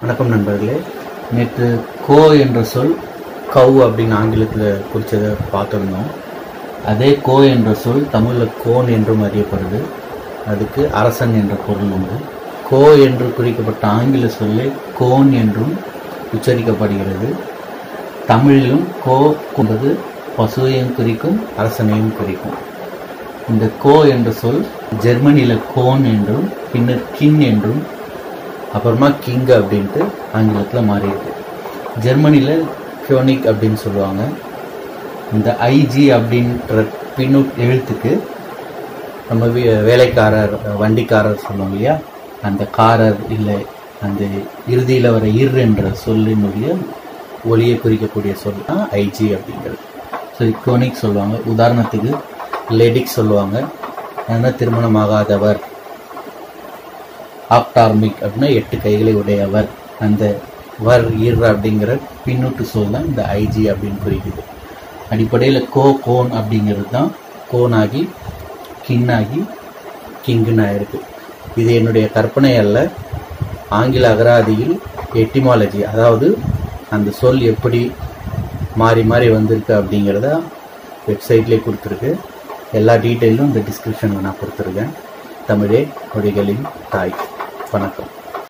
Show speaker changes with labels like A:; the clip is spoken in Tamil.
A: வணக்கம் நண்பர்களே நேற்று கோ என்ற சொல் கவ் அப்படின்னு ஆங்கிலத்தில் குறித்ததை பார்த்துருந்தோம் அதே கோ என்ற சொல் தமிழில் கோன் என்றும் அறியப்படுது அதுக்கு அரசன் என்ற பொருள் உண்டு கோ என்று குறிக்கப்பட்ட ஆங்கில சொல்லே கோன் என்றும் உச்சரிக்கப்படுகிறது தமிழிலும் கோ என்பது பசுவையும் குறிக்கும் அரசனையும் குறிக்கும் இந்த கோ என்ற சொல் ஜெர்மனியில் கோன் என்றும் பின்னர் கின் என்றும் அப்புறமா கிங் அப்படின்ட்டு ஆங்கிலத்தில் மாறி இருக்கு ஜெர்மனியில் கியோனிக் அப்படின்னு சொல்லுவாங்க இந்த ஐஜி அப்படின்ற பின்னு எழுத்துக்கு நம்ம வே- வேலைக்காரர் வண்டிக்காரர் சொல்லுவோம் இல்லையா அந்த காரர் இல்லை அந்த இறுதியில் வர இர் என்ற சொல்லினுடைய ஒளியை குறிக்கக்கூடிய சொல் தான் ஐஜி அப்படிங்கிறது ஸோ இக்கோனிக் சொல்லுவாங்க உதாரணத்துக்கு லேடிக் சொல்லுவாங்க ஏன்னா திருமணமாகாதவர் ஆப்டார்மிக் அப்படின்னா எட்டு கைகளை உடையவர் அந்த வர் இர் அப்படிங்கிற பின்னூட்டு சொல் தான் இந்த ஐஜி அப்படின்னு குறிக்குது அடிப்படையில் கோ கோன் அப்படிங்கிறது தான் கோனாகி கின்னாகி கிங்குன்னு ஆயிருக்கு இது என்னுடைய கற்பனை அல்ல ஆங்கில அகராதியில் எட்டிமாலஜி அதாவது அந்த சொல் எப்படி மாறி மாறி வந்திருக்கு அப்படிங்கிறத வெப்சைட்லேயே கொடுத்துருக்கு எல்லா டீட்டெயிலும் இந்த டிஸ்கிரிப்ஷனில் நான் கொடுத்துருக்கேன் தமிழே மொழிகளின் தாய் வணக்கம்